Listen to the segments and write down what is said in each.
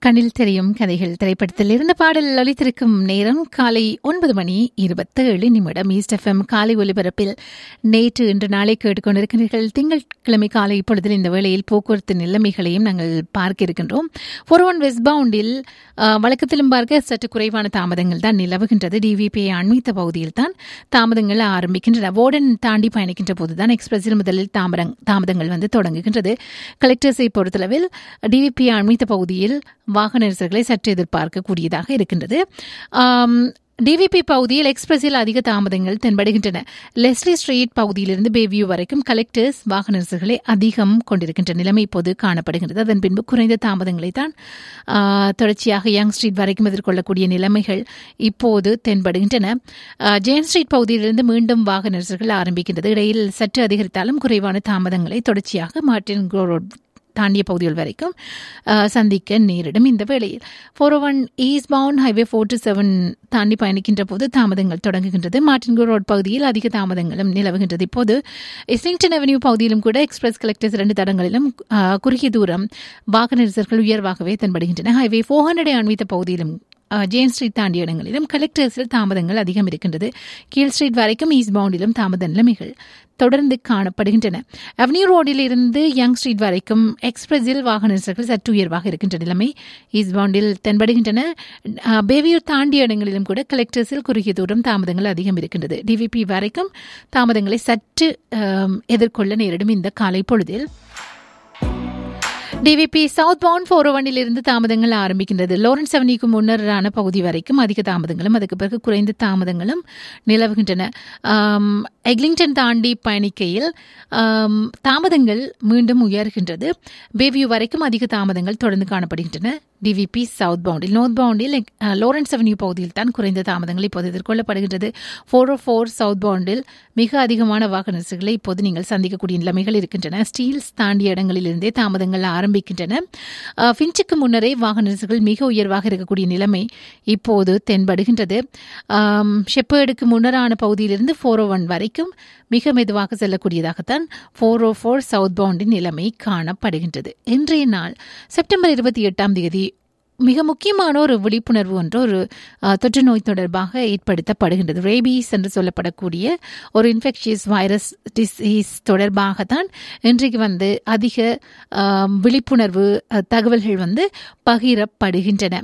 கண்ணில் தெரியும் கதைகள் திரைப்படத்தில் இருந்த பாடல் ஒலித்திருக்கும் நேரம் காலை ஒன்பது மணி இருபத்தேழு நிமிடம் ஈஸ்ட் எஃப்எம் காலை ஒலிபரப்பில் நேற்று இன்று நாளை கேட்டுக்கொண்டிருக்கிறீர்கள் திங்கட்கிழமை காலை இப்பொழுதில் இந்த வேளையில் போக்குவரத்து நிலைமைகளையும் நாங்கள் பார்க்க இருக்கின்றோம் ஃபோர் ஒன் வெஸ்ட் பவுண்டில் வழக்கத்திலும் பார்க்க சற்று குறைவான தாமதங்கள் தான் நிலவுகின்றது டிவிபிஐ அண்மித்த பகுதியில் தான் தாமதங்கள் ஆரம்பிக்கின்றன வோடன் தாண்டி பயணிக்கின்ற போதுதான் எக்ஸ்பிரஸில் முதலில் தாமதங் தாமதங்கள் வந்து தொடங்குகின்றது கலெக்டர்ஸை பொறுத்தளவில் டிவிபி அண்மித்த பகுதியில் வாகன நெரிசல்களை சற்று எதிர்பார்க்கக்கூடியதாக இருக்கின்றது டிவிபி பகுதியில் எக்ஸ்பிரஸில் அதிக தாமதங்கள் தென்படுகின்றன லெஸ்லி ஸ்ட்ரீட் பகுதியிலிருந்து பேவியூ வரைக்கும் கலெக்டர்ஸ் வாகன நெரிசல்களை அதிகம் கொண்டிருக்கின்ற நிலைமை இப்போது காணப்படுகின்றது அதன் பின்பு குறைந்த தாமதங்களை தான் தொடர்ச்சியாக யங் ஸ்ட்ரீட் வரைக்கும் எதிர்கொள்ளக்கூடிய நிலைமைகள் இப்போது தென்படுகின்றன ஜெயன் ஸ்ட்ரீட் பகுதியிலிருந்து மீண்டும் வாகன நெரிசல்கள் ஆரம்பிக்கின்றது இடையில் சற்று அதிகரித்தாலும் குறைவான தாமதங்களை தொடர்ச்சியாக மார்டின் ரோட் தாண்டிய பகுதிகள் வரைக்கும் சந்திக்க நேரிடும் இந்த வேளையில் four one eastbound highway four two seven தாண்டி பயணிக்கின்ற போது தாமதங்கள் தொடங்குகின்றது மார்டின்கோ ரோட் பகுதியில் அதிக தாமதங்களும் நிலவுகின்றது இப்போது இஸ்லிங்டன் அவென்யூ பகுதியிலும் கூட எக்ஸ்பிரஸ் கலெக்டர்ஸ் இரண்டு தடங்களிலும் குறுகிய தூரம் வாகன நெரிசல்கள் உயர்வாகவே தென்படுகின்றன ஹைவே ஃபோர் ஹண்ட்ரட் அண்மித்த பகுதியிலும் ஜேன் ஸ்ட்ரீட் தாண்டிய இடங்களிலும் கலெக்டர்ஸில் தாமதங்கள் அதிகம் இருக்கின்றது கீழ் ஸ்ட்ரீட் வரைக்கும் ஈஸ்ட் பவுண்டிலும் தாமத நிலைமைகள் தொடர்ந்து காணப்படுகின்றன அவென்யூ ரோடில் இருந்து யங் ஸ்ட்ரீட் வரைக்கும் எக்ஸ்பிரஸில் வாகன நெரிசல்கள் சற்று உயர்வாக இருக்கின்ற நிலைமை ஈஸ்ட் பவுண்டில் தென்படுகின்றன பேவியூர் தாண்டிய இடங்களிலும் கூட கலெக்டர்ஸில் குறுகிய தூரம் தாமதங்கள் அதிகம் இருக்கின்றது டிவிபி வரைக்கும் தாமதங்களை சற்று எதிர்கொள்ள நேரிடும் இந்த காலை பொழுதில் டிவிபி சவுத் பவுண்ட் ஃபோர் ஒனில் இருந்து தாமதங்கள் ஆரம்பிக்கின்றது லாரன்ஸ் அவனிக்கு முன்னரான பகுதி வரைக்கும் அதிக தாமதங்களும் அதுக்கு பிறகு குறைந்த தாமதங்களும் நிலவுகின்றன எக்லிங்டன் தாண்டி பயணிக்கையில் தாமதங்கள் மீண்டும் உயர்கின்றது பேவியூ வரைக்கும் அதிக தாமதங்கள் தொடர்ந்து காணப்படுகின்றன டிவிபி சவுத் பவுண்டில் நார்த் பவுண்டில் லாரன்ஸ் அவென்யூ பகுதியில் தான் குறைந்த தாமதங்கள் இப்போது எதிர்கொள்ளப்படுகின்றது ஃபோர் ஓ ஃபோர் சவுத் பவுண்டில் மிக அதிகமான வாகன நெரிசல்களை இப்போது நீங்கள் சந்திக்கக்கூடிய நிலைமைகள் இருக்கின்றன ஸ்டீல்ஸ் தாண்டிய இடங்களிலிருந்தே தாமதங்கள் ஆரம்பிக்கின்றன ஃபின்ச்சுக்கு முன்னரே வாகன நெரிசல்கள் மிக உயர்வாக இருக்கக்கூடிய நிலைமை இப்போது தென்படுகின்றது ஷெப்பேர்டுக்கு முன்னரான பகுதியிலிருந்து ஃபோர் ஓ ஒன் வரைக்கும் மிக மெதுவாக செல்லக்கூடியதாகத்தான் ஃபோர் ஓ ஃபோர் சவுத் பவுண்டின் நிலைமை காணப்படுகின்றது இன்றைய நாள் செப்டம்பர் இருபத்தி எட்டாம் தேதி மிக முக்கியமான ஒரு விழிப்புணர்வு ஒன்று ஒரு தொற்று நோய் தொடர்பாக ஏற்படுத்தப்படுகின்றது ரேபீஸ் என்று சொல்லப்படக்கூடிய ஒரு இன்ஃபெக்ஷியஸ் வைரஸ் டிசீஸ் தொடர்பாக தான் இன்றைக்கு வந்து அதிக விழிப்புணர்வு தகவல்கள் வந்து பகிரப்படுகின்றன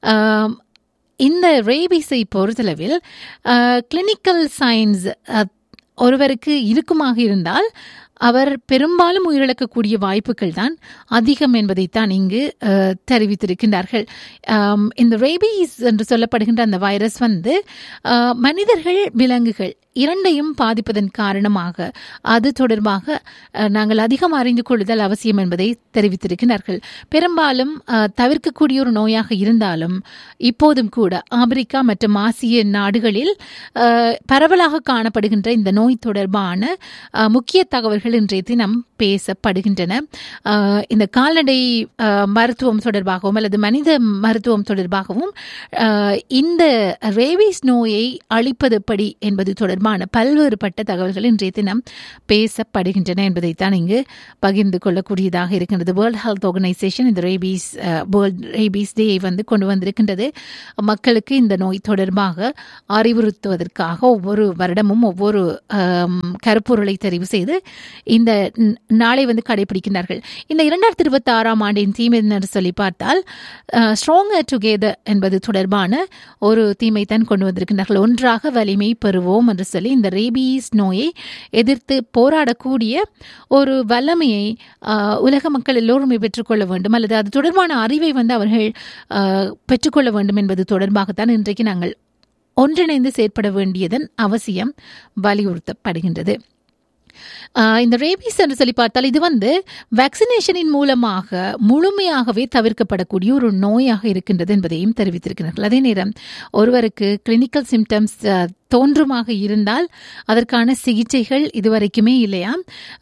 இந்த ரேபீஸை பொறுத்தளவில் கிளினிக்கல் சயின்ஸ் ஒருவருக்கு இருக்குமாக இருந்தால் அவர் பெரும்பாலும் உயிரிழக்கக்கூடிய வாய்ப்புகள் தான் அதிகம் என்பதைத்தான் இங்கு தெரிவித்திருக்கின்றார்கள் இந்த ரேபீஸ் என்று சொல்லப்படுகின்ற அந்த வைரஸ் வந்து மனிதர்கள் விலங்குகள் இரண்டையும் பாதிப்பதன் காரணமாக அது தொடர்பாக நாங்கள் அதிகம் அறிந்து கொள்ளுதல் அவசியம் என்பதை தெரிவித்திருக்கிறார்கள் பெரும்பாலும் தவிர்க்கக்கூடிய ஒரு நோயாக இருந்தாலும் இப்போதும் கூட ஆப்பிரிக்கா மற்றும் ஆசிய நாடுகளில் பரவலாக காணப்படுகின்ற இந்த நோய் தொடர்பான முக்கிய தகவல்கள் இன்றைய தினம் பேசப்படுகின்றன இந்த கால்நடை மருத்துவம் தொடர்பாகவும் அல்லது மனித மருத்துவம் தொடர்பாகவும் இந்த ரேபிஸ் நோயை அழிப்பது எப்படி என்பது தொடர்பாக தொடர்பான பல்வேறுபட்ட தகவல்கள் இன்றைய தினம் பேசப்படுகின்றன என்பதைத்தான் இங்கு பகிர்ந்து கொள்ளக்கூடியதாக இருக்கின்றது வேர்ல்ட் ஹெல்த் ஆர்கனைசேஷன் இந்த ரேபீஸ் வேர்ல்ட் ரேபீஸ் டே வந்து கொண்டு வந்திருக்கின்றது மக்களுக்கு இந்த நோய் தொடர்பாக அறிவுறுத்துவதற்காக ஒவ்வொரு வருடமும் ஒவ்வொரு கருப்பொருளை தெரிவு செய்து இந்த நாளை வந்து கடைபிடிக்கின்றார்கள் இந்த இரண்டாயிரத்தி இருபத்தி ஆறாம் ஆண்டின் தீம் என்று சொல்லி பார்த்தால் ஸ்ட்ராங்கர் டுகெதர் என்பது தொடர்பான ஒரு தீமை தான் கொண்டு வந்திருக்கின்றார்கள் ஒன்றாக வலிமை பெறுவோம் என்று சொல்லி இந்த ரேபீஸ் நோயை எதிர்த்து போராடக்கூடிய ஒரு வல்லமையை உலக மக்கள் எல்லோருமே பெற்றுக்கொள்ள வேண்டும் அல்லது அது தொடர்பான அறிவை வந்து அவர்கள் பெற்றுக்கொள்ள வேண்டும் என்பது தொடர்பாகத்தான் இன்றைக்கு நாங்கள் ஒன்றிணைந்து செயற்பட வேண்டியதன் அவசியம் வலியுறுத்தப்படுகின்றது இந்த ரேபீஸ் என்று சொல்லி பார்த்தால் இது வந்து வேக்சினேஷனின் மூலமாக முழுமையாகவே தவிர்க்கப்படக்கூடிய ஒரு நோயாக இருக்கின்றது என்பதையும் தெரிவித்திருக்கிறார்கள் அதே நேரம் ஒருவருக்கு கிளினிக்கல் சிம்டம்ஸ் தோன்றுமாக இருந்தால் அதற்கான சிகிச்சைகள் இதுவரைக்குமே இல்லையா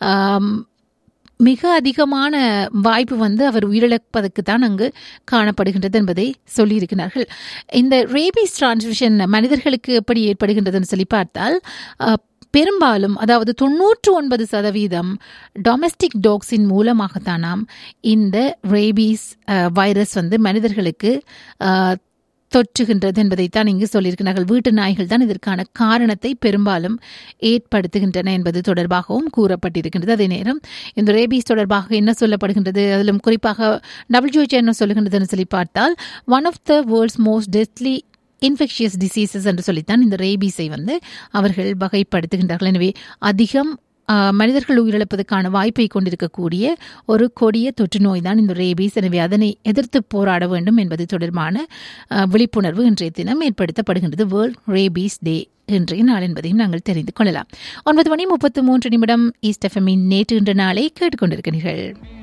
மிக அதிகமான வாய்ப்பு வந்து அவர் உயிரிழப்பதற்கு தான் அங்கு காணப்படுகின்றது என்பதை சொல்லியிருக்கிறார்கள் இந்த ரேபீஸ் டிரான்ஸ்மிஷன் மனிதர்களுக்கு எப்படி ஏற்படுகின்றதுன்னு சொல்லி பார்த்தால் பெரும்பாலும் அதாவது தொன்னூற்று ஒன்பது சதவீதம் டொமஸ்டிக் டாக்ஸின் மூலமாகத்தானாம் இந்த ரேபீஸ் வைரஸ் வந்து மனிதர்களுக்கு அஹ், தொற்றுகின்றது என்பதைத்தான் இங்கு சொல்லியிருக்கிறார்கள் வீட்டு நாய்கள் தான் இதற்கான காரணத்தை பெரும்பாலும் ஏற்படுத்துகின்றன என்பது தொடர்பாகவும் கூறப்பட்டிருக்கின்றது அதே நேரம் இந்த ரேபீஸ் தொடர்பாக என்ன சொல்லப்படுகின்றது அதிலும் குறிப்பாக டபிள்யூஹெச் என்ன சொல்லுகின்றதுன்னு சொல்லி பார்த்தால் one of the world's most deadly infectious diseases என்று சொல்லித்தான் இந்த ரேபீஸை வந்து அவர்கள் வகைப்படுத்துகின்றார்கள் எனவே அதிகம் ஆஹ், மனிதர்கள் உயிரிழப்பதற்கான வாய்ப்பை கொண்டிருக்கக்கூடிய ஒரு கொடிய தொற்று நோய் தான் இந்த ரேபீஸ் எனவே அதனை எதிர்த்து போராட வேண்டும் என்பது தொடர்பான ஆஹ், விழிப்புணர்வு இன்றைய தினம் ஏற்படுத்தப்படுகின்றது வேர்ல்ட் ரேபீஸ் டே இன்றைய நாள் என்பதையும் நாங்கள் தெரிந்து கொள்ளலாம் ஒன்பது மணி முப்பத்து மூன்று நிமிடம் ஈஸ்ட் எஃப்எம்மின் நேற்று இன்ற நாளை கேட்டுக்கொண்டிருக்கிறீர்கள்